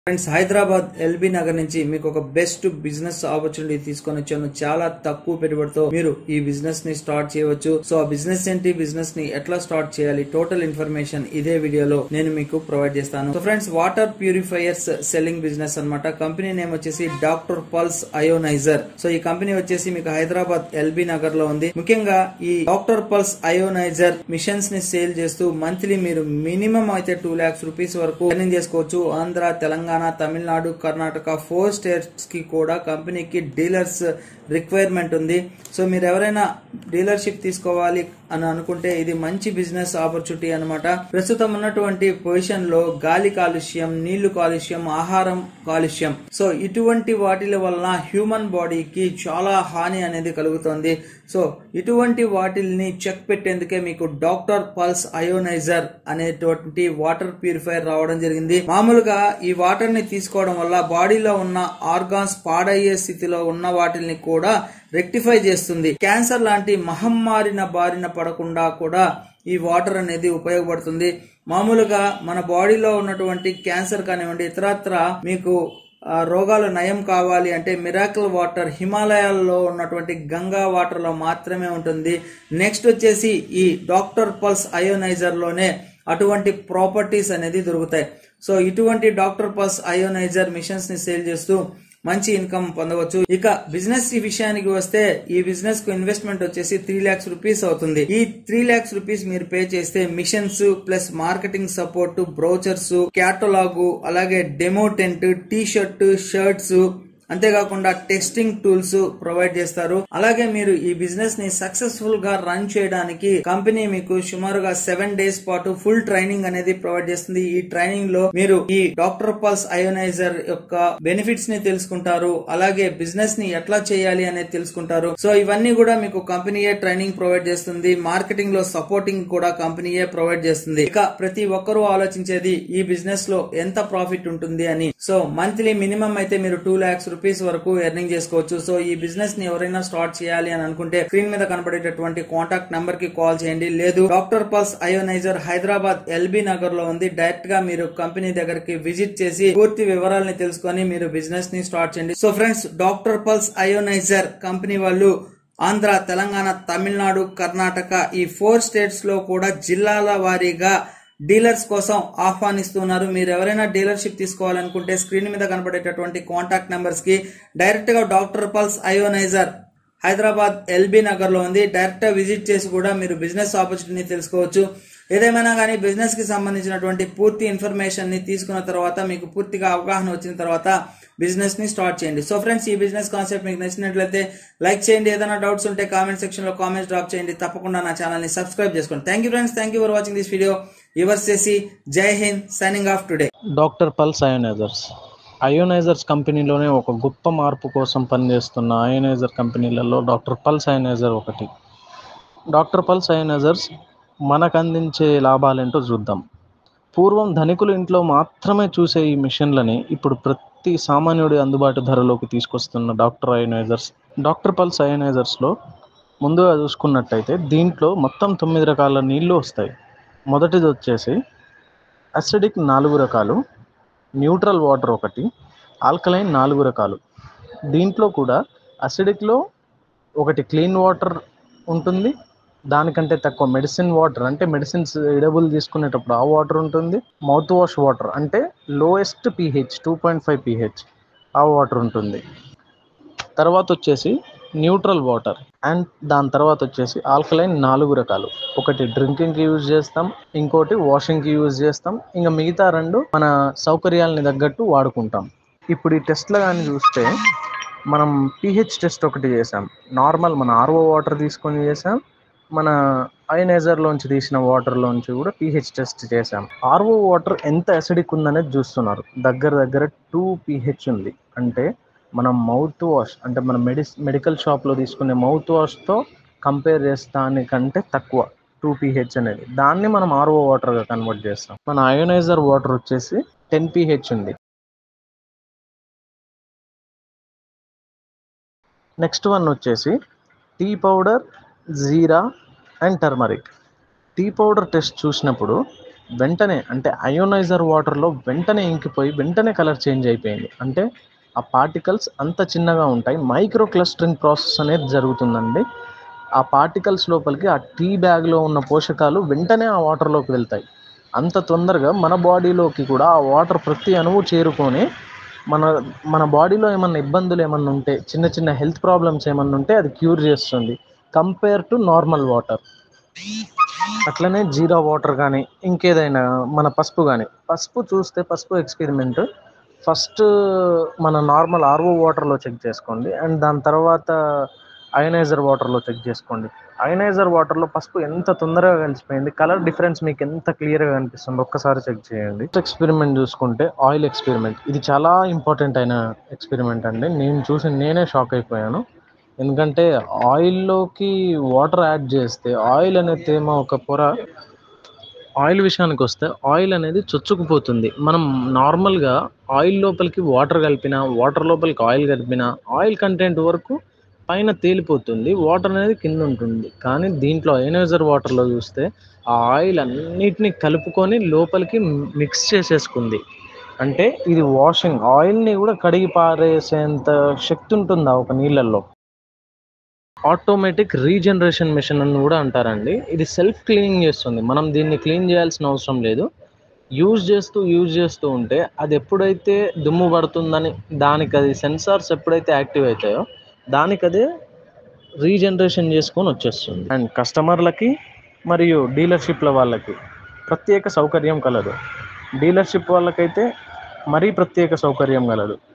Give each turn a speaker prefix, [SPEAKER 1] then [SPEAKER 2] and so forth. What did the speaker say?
[SPEAKER 1] friends Hyderabad LB Nagar నుంచి మీకు ఒక బెస్ట్ బిజినెస్ ఆపర్చునిటీ తీసుకొని వచ్చాను చాలా తక్కువ పెట్టుబడితో మీరు ఈ బిజినెస్ ని స్టార్ట్ చేయవచ్చు సో ఆ బిజినెస్ ఏంటి బిజినెస్ ని ఎట్లా స్టార్ట్ చేయాలి టోటల్ ఇన్ఫర్మేషన్ ఇదే వీడియోలో నేను మీకు ప్రొవైడ్ చేస్తాను so friends water purifiers selling business అన్నమాట కంపెనీ నేమ్ వచ్చేసి డాక్టర్ పల్స్ అయోనైజర్ సో ఈ కంపెనీ వచ్చేసి మీకు హైదరాబాద్ ఎల్బీ నగర్ లో ఉంది ముఖ్యంగా ఈ డాక్టర్ పల్స్ అయోనైజర్ మిషన్స్ ని సేల్ చేస్తూ మంత్లీ మీరు మినిమం అయితే టూ లాక్స్ రూపీస్ వరకు ఎర్నింగ్ చేసుకోవచ్చు ఆంధ్ర తెలంగాణ తమిళనాడు కర్ణాటక ఫోర్ స్టేట్స్ కి కూడా కంపెనీకి డీలర్స్ రిక్వైర్మెంట్ ఉంది సో మీరు ఎవరైనా డీలర్షిప్ తీసుకోవాలి అని అనుకుంటే ఇది మంచి బిజినెస్ ఆపర్చునిటీ అన్నమాట ప్రస్తుతం ఉన్నటువంటి పొజిషన్ లో గాలి కాలుష్యం నీళ్లు కాలుష్యం ఆహారం కాలుష్యం సో ఇటువంటి వాటిల వలన హ్యూమన్ బాడీకి చాలా హాని అనేది కలుగుతుంది సో ఇటువంటి వాటిల్ని చెక్ పెట్టేందుకే మీకు డాక్టర్ పల్స్ అయోనైజర్ అనేటువంటి వాటర్ ప్యూరిఫైయర్ రావడం జరిగింది మామూలుగా ఈ వాటర్ ని తీసుకోవడం వల్ల బాడీలో ఉన్న ఆర్గాన్స్ పాడయ్యే స్థితిలో ఉన్న వాటిని కూడా రెక్టిఫై చేస్తుంది క్యాన్సర్ లాంటి మహమ్మారిన బారిన పడకుండా కూడా ఈ వాటర్ అనేది ఉపయోగపడుతుంది మామూలుగా మన బాడీలో ఉన్నటువంటి క్యాన్సర్ కానివ్వండి ఇతరత్ర మీకు ఆ రోగాలు నయం కావాలి అంటే మిరాకిల్ వాటర్ హిమాలయాల్లో ఉన్నటువంటి గంగా వాటర్ లో మాత్రమే ఉంటుంది నెక్స్ట్ వచ్చేసి ఈ డాక్టర్ పల్స్ అయోనైజర్ లోనే అటువంటి ప్రాపర్టీస్ అనేది దొరుకుతాయి సో ఇటువంటి డాక్టర్ పల్స్ అయోనైజర్ మిషన్స్ ని సేల్ చేస్తూ మంచి ఇన్కమ్ పొందవచ్చు ఇక బిజినెస్ ఈ విషయానికి వస్తే ఈ బిజినెస్ కు ఇన్వెస్ట్మెంట్ వచ్చేసి త్రీ లాక్స్ రూపీస్ అవుతుంది ఈ త్రీ లాక్స్ రూపీస్ మీరు పే చేస్తే machines plus marketing support brochures catalogue అలాగే demo tent T shirt shirts అంతేకాకుండా టెస్టింగ్ టూల్స్ ప్రొవైడ్ చేస్తారు అలాగే మీరు ఈ బిజినెస్ ని సక్సెస్ఫుల్ గా రన్ చేయడానికి కంపెనీ మీకు సుమారుగా సెవెన్ డేస్ పాటు ఫుల్ ట్రైనింగ్ అనేది ప్రొవైడ్ చేస్తుంది ఈ ట్రైనింగ్ లో మీరు ఈ డాక్టర్ పల్స్ అయోనైజర్ యొక్క బెనిఫిట్స్ ని తెలుసుకుంటారు అలాగే బిజినెస్ ని ఎట్లా చేయాలి అనేది తెలుసుకుంటారు సో ఇవన్నీ కూడా మీకు కంపెనీయే ట్రైనింగ్ ప్రొవైడ్ చేస్తుంది మార్కెటింగ్ లో సపోర్టింగ్ కూడా కంపెనీయే ప్రొవైడ్ చేస్తుంది ఇక ప్రతి ఒక్కరూ ఆలోచించేది ఈ బిజినెస్ లో ఎంత ప్రాఫిట్ ఉంటుంది అని సో మంత్లీ మినిమం అయితే మీరు టూ లాక్స్ రూపీస్ వరకు ఎర్నింగ్ చేసుకోవచ్చు సో ఈ బిజినెస్ ని ఎవరైనా స్టార్ట్ చేయాలి అని అనుకుంటే స్క్రీన్ మీద కనబడేటటువంటి కాంటాక్ట్ నంబర్ కి కాల్ చేయండి లేదు doctor pulse ionizer Hyderabad LB Nagar లో ఉంది డైరెక్ట్ గా మీరు కంపెనీ దగ్గరికి విజిట్ చేసి పూర్తి వివరాలని తెలుసుకొని మీరు బిజినెస్ ని స్టార్ట్ చేయండి so friends doctor pulse ionizer company వాళ్ళు ఆంధ్ర తెలంగాణ తమిళనాడు కర్ణాటక ఈ ఫోర్ స్టేట్స్ లో కూడా జిల్లాల వారీగా డీలర్స్ కోసం ఆహ్వానిస్తున్నారు మీరు ఎవరైనా డీలర్షిప్ తీసుకోవాలనుకుంటే స్క్రీన్ మీద కనబడేటటువంటి కాంటాక్ట్ నెంబర్స్ కి డైరెక్ట్ గా doctor pulse ionizer Hyderabad LB Nagar లో ఉంది డైరెక్ట్ గా విజిట్ చేసి కూడా మీరు బిజినెస్ ఆపర్చునిటీ తెలుసుకోవచ్చు ఏదేమైనా కానీ బిజినెస్ కి సంబంధించినటువంటి పూర్తి ఇన్ఫర్మేషన్ ని తీసుకున్న తర్వాత మీకు పూర్తిగా అవగాహన వచ్చిన తర్వాత బిజినెస్ ని స్టార్ట్ చేయండి సో ఫ్రెండ్స్ ఈ బిజినెస్ కాన్సెప్ట్ మీకు నచ్చినట్లయితే లైక్ చేయండి ఏదైనా డౌట్స్ ఉంటే కామెంట్ సెక్షన్ లో కామెంట్స్ డ్రాప్ చేయండి తప్పకుండా నా ఛానల్ ని సబ్స్క్రైబ్ చేసుకోండి thank you friends thank you for watching this video yours చేసి జై హింద్ signing off today
[SPEAKER 2] doctor pulse ionizers ionizers కంపెనీలోనే ఒక గొప్ప మార్పు కోసం పనిచేస్తున్న అయోనైజర్ కంపెనీలలో డాక్టర్ పల్స్ అయోనైజర్ ఒకటి డాక్టర్ పల్స్ అయోనైజర్స్ మనకు అందించే లాభాలేంటో చూద్దాం పూర్వం ధనికుల ఇంట్లో మాత్రమే చూసే ఈ మిషన్లని ఇప్పుడు ప్రతి సామాన్యుడి అందుబాటు ధరలోకి తీసుకొస్తున్న డాక్టర్ అయోనైజర్స్ డాక్టర్ పల్స్ అయోనైజర్స్లో ముందుగా చూసుకున్నట్టయితే దీంట్లో మొత్తం తొమ్మిది రకాల నీళ్లు వస్తాయి మొదటిది వచ్చేసి అసిడిక్ నాలుగు రకాలు న్యూట్రల్ వాటర్ ఒకటి ఆల్కలైన్ నాలుగు రకాలు దీంట్లో కూడా అసిడిక్లో ఒకటి క్లీన్ వాటర్ ఉంటుంది దానికంటే తక్కువ మెడిసిన్ వాటర్ అంటే మెడిసిన్స్ ఎడబుల్ తీసుకునేటప్పుడు ఆ వాటర్ ఉంటుంది మౌత్ వాష్ వాటర్ అంటే lowest pH two point five pH ఆ వాటర్ ఉంటుంది తర్వాత వచ్చేసి న్యూట్రల్ వాటర్ అండ్ దాని తర్వాత వచ్చేసి ఆల్కలైన్ నాలుగు రకాలు ఒకటి డ్రింకింగ్కి యూజ్ చేస్తాం ఇంకోటి వాషింగ్కి యూజ్ చేస్తాం ఇంకా మిగతా రెండు మన సౌకర్యాలని తగ్గట్టు వాడుకుంటాం ఇప్పుడు ఈ టెస్ట్లో కానీ చూస్తే మనం పీహెచ్ టెస్ట్ ఒకటి చేసాం నార్మల్ మన ఆర్ఓ వాటర్ తీసుకొని చేసాం మన అయనైజర్లోంచి తీసిన వాటర్లోంచి కూడా పీహెచ్ టెస్ట్ చేసాం ఆర్ఓ వాటర్ ఎంత అసిడిక్ ఉందనేది చూస్తున్నారు దగ్గర దగ్గర టూ పీహెచ్ ఉంది అంటే మనం మౌత్ వాష్ అంటే మన మెడి మెడికల్ షాప్లో తీసుకునే మౌత్ వాష్తో కంపేర్ చేస్తానికంటే తక్కువ టూ పీహెచ్ అనేది దాన్ని మనం ఆర్ఓ వాటర్గా కన్వర్ట్ చేస్తాం మన అయోనైజర్ వాటర్ వచ్చేసి టెన్ పీహెచ్ ఉంది నెక్స్ట్ వన్ వచ్చేసి tea powder jeera and turmeric tea powder test చూసినప్పుడు వెంటనే అంటే అయోనైజర్ వాటర్లో వెంటనే ఇంకిపోయి వెంటనే కలర్ చేంజ్ అయిపోయింది అంటే ఆ పార్టికల్స్ అంత చిన్నగా ఉంటాయి మైక్రో క్లస్టరింగ్ ప్రాసెస్ అనేది జరుగుతుందండి ఆ పార్టికల్స్ లోపలికి ఆ టీ బ్యాగ్లో ఉన్న పోషకాలు వెంటనే ఆ వాటర్లోకి వెళ్తాయి అంత తొందరగా మన బాడీలోకి కూడా ఆ వాటర్ ప్రతి అణువు చేరుకొని మన మన బాడీలో ఏమన్నా ఇబ్బందులు ఏమన్నా ఉంటే చిన్న చిన్న హెల్త్ ప్రాబ్లమ్స్ ఏమన్నా ఉంటే అది క్యూర్ చేస్తుంది కంపేర్ టు నార్మల్ వాటర్ అట్లనే జీరా వాటర్ కానీ ఇంకేదైనా మన పసుపు కానీ పసుపు చూస్తే పసుపు ఎక్స్పెరిమెంట్ ఫస్ట్ మన నార్మల్ ఆర్ఓ వాటర్లో చెక్ చేసుకోండి అండ్ దాని తర్వాత అయనైజర్ వాటర్లో చెక్ చేసుకోండి అయనైజర్ వాటర్లో పసుపు ఎంత తొందరగా కలిసిపోయింది కలర్ డిఫరెన్స్ మీకు ఎంత క్లియర్గా కనిపిస్తుంది ఒక్కసారి చెక్ చేయండి ఎక్స్పెరిమెంట్ చూసుకుంటే ఆయిల్ ఎక్స్పెరిమెంట్ ఇది చాలా ఇంపార్టెంట్ అయిన ఎక్స్పెరిమెంట్ అండి నేను చూసి నేనే షాక్ అయిపోయాను ఎందుకంటే ఆయిల్లోకి వాటర్ యాడ్ చేస్తే ఆయిల్ అనే తేమ ఒక పొర ఆయిల్ విషయానికి వస్తే ఆయిల్ అనేది చొచ్చుకుపోతుంది మనం నార్మల్గా ఆయిల్ లోపలికి వాటర్ కలిపిన వాటర్ లోపలికి ఆయిల్ కలిపిన ఆయిల్ కంటెంట్ వరకు పైన తేలిపోతుంది వాటర్ అనేది కింద ఉంటుంది కానీ దీంట్లో అయనైజర్ వాటర్లో చూస్తే ఆ ఆయిల్ అన్నిటిని కలుపుకొని లోపలికి మిక్స్ చేసేసుకుంది అంటే ఇది వాషింగ్ ఆయిల్ని కూడా కడిగి పారేసేంత శక్తి ఉంటుందా ఒక నీళ్ళల్లో ఆటోమేటిక్ రీజనరేషన్ మిషన్ అని కూడా అంటారండి ఇది సెల్ఫ్ క్లీనింగ్ చేస్తుంది మనం దీన్ని క్లీన్ చేయాల్సిన అవసరం లేదు యూజ్ చేస్తూ యూజ్ చేస్తూ ఉంటే అది ఎప్పుడైతే దుమ్ము పడుతుందని దానికి అది సెన్సార్స్ ఎప్పుడైతే యాక్టివ్ అవుతాయో దానికి అదే రీజనరేషన్ చేసుకొని వచ్చేస్తుంది అండ్ కస్టమర్లకి మరియు డీలర్షిప్ల వాళ్ళకి ప్రత్యేక సౌకర్యం కలదు డీలర్షిప్ వాళ్ళకైతే మరీ ప్రత్యేక సౌకర్యం కలదు